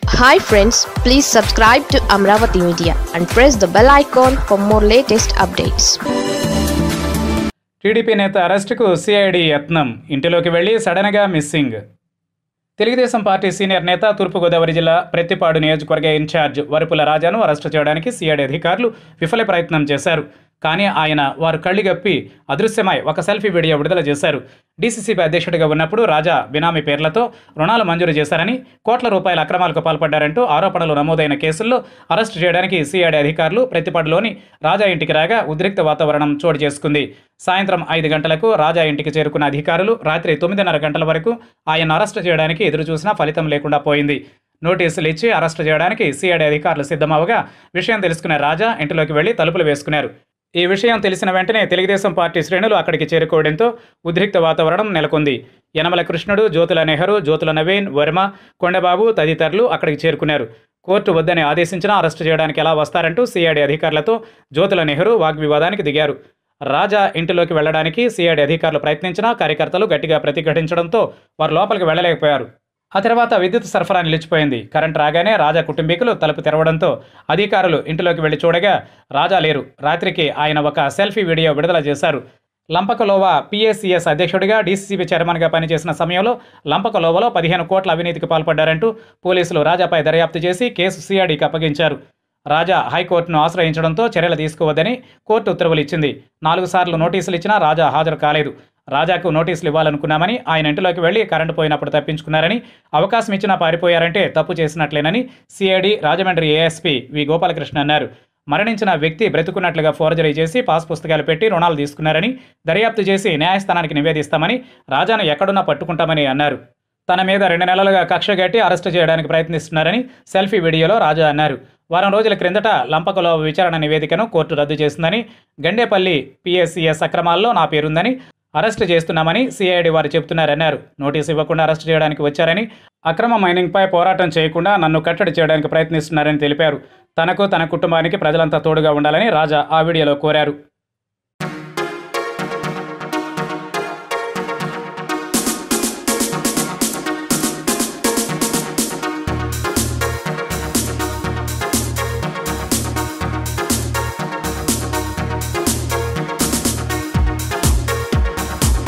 hi friends please subscribe to Amaravati media and press the bell icon for more latest updates TDP నేత అరెస్టుకు CID యత్నం ఇంటిలోకి వెళ్లి సడన్గా మిస్సింగ్ తెలుగుదేశం పార్టీ సీనియర్ నేత తూర్పుగోదావరి జిల్లా ప్రత్తిపాడు నియోజకవర్గ ఇన్ఛార్జ్ వరుపుల రాజాను అరెస్టు చేయడానికి సిఐడి అధికారులు విఫల ప్రయత్నం చేశారు కానీ ఆయన వారు కళ్ళిగప్పి అదృశ్యమై ఒక సెల్ఫీ వీడియో విడుదల చేశారు డీసీసీబీ అధ్యక్షుడిగా ఉన్నప్పుడు రాజా బినామీ పేర్లతో రుణాలు మంజూరు చేశారని కోట్ల రూపాయల అక్రమాలకు పాల్పడ్డారంటూ ఆరోపణలు నమోదైన కేసుల్లో అరెస్టు చేయడానికి సిఐడి అధికారులు ప్రతిపాడులోని రాజా ఇంటికి రాగా ఉద్రిక్త వాతావరణం చోటు చేసుకుంది సాయంత్రం ఐదు గంటలకు రాజా ఇంటికి చేరుకున్న అధికారులు రాత్రి తొమ్మిదిన్నర గంటల వరకు ఆయన అరెస్టు చేయడానికి ఎదురు చూసినా ఫలితం లేకుండా పోయింది నోటీసులు ఇచ్చి అరెస్టు చేయడానికి సిఐడి అధికారులు సిద్ధమవగా విషయం తెలుసుకున్న రాజా ఇంటిలోకి వెళ్లి తలుపులు వేసుకున్నారు ఈ విషయం తెలిసిన వెంటనే తెలుగుదేశం పార్టీ శ్రేణులు అక్కడికి చేరుకోవడంతో ఉద్రిక్త వాతావరణం నెలకొంది యనమల కృష్ణుడు జ్యోతుల నెహ్రూ జ్యోతుల నవీన్ వర్మ కొండబాబు తదితరులు అక్కడికి చేరుకున్నారు కోర్టు వద్దని ఆదేశించినా అరెస్టు చేయడానికి ఎలా వస్తారంటూ సిఐడి అధికారులతో జ్యోతుల నెహ్రూ వాగ్వివాదానికి దిగారు రాజా ఇంటిలోకి వెళ్లడానికి సిఐడి అధికారులు ప్రయత్నించినా కార్యకర్తలు గట్టిగా ప్రతిఘటించడంతో వారు లోపలికి వెళ్లలేకపోయారు ఆ తర్వాత విద్యుత్ సరఫరా నిలిచిపోయింది కరెంట్ రాగానే రాజా కుటుంబీకులు తలుపు తెరవడంతో అధికారులు ఇంటిలోకి వెళ్లి చూడగా రాజా లేరు రాత్రికి ఆయన ఒక సెల్ఫీ వీడియో విడుదల చేశారు లంపకలోవా పిఎస్సిఎస్ అధ్యక్షుడిగా డీసీసీబీ చైర్మన్గా పనిచేసిన సమయంలో లంపకలోవలో పదిహేను కోట్ల అవినీతికి పాల్పడ్డారంటూ పోలీసులు రాజాపై దర్యాప్తు చేసి కేసు సిఐడికి అప్పగించారు రాజా హైకోర్టును ఆశ్రయించడంతో చర్యలు తీసుకోవద్దని కోర్టు ఉత్తర్వులు ఇచ్చింది నాలుగు సార్లు నోటీసులు ఇచ్చినా రాజా హాజరు కాలేదు రాజాకు నోటీసులు ఇవ్వాలనుకున్నామని ఆయన ఇంటిలోకి వెళ్లి కరెంటు పోయినప్పుడు తప్పించుకున్నారని అవకాశం ఇచ్చినా పారిపోయారంటే తప్పు చేసినట్లేనని CID Rajahmundry ASP V Gopalakrishna అన్నారు మరణించిన వ్యక్తి బ్రతుకున్నట్లుగా ఫోర్జరీ చేసి పాస్ పుస్తకాలు పెట్టి రుణాలు తీసుకున్నారని దర్యాప్తు చేసి న్యాయస్థానానికి నివేదిస్తామని రాజాను ఎక్కడున్నా పట్టుకుంటామని అన్నారు తన మీద రెండు నెలలుగా కక్ష కట్టి అరెస్టు చేయడానికి ప్రయత్నిస్తున్నారని సెల్ఫీ వీడియోలో రాజా అన్నారు వారం రోజుల క్రిందట లంపకలో విచారణ నివేదికను కోర్టు రద్దు చేసిందని గండేపల్లి పిఎస్సిఎస్ అక్రమాల్లో నా పేరుందని అరెస్టు చేస్తున్నామని సిఐడి వారు చెబుతున్నారన్నారు నోటీసు ఇవ్వకుండా అరెస్టు చేయడానికి వచ్చారని అక్రమ మైనింగ్పై పోరాటం చేయకుండా నన్ను కట్టడి చేయడానికి ప్రయత్నిస్తున్నారని తెలిపారు తనకు తన కుటుంబానికి ప్రజలంతా తోడుగా ఉండాలని రాజా ఆ వీడియోలో కోరారు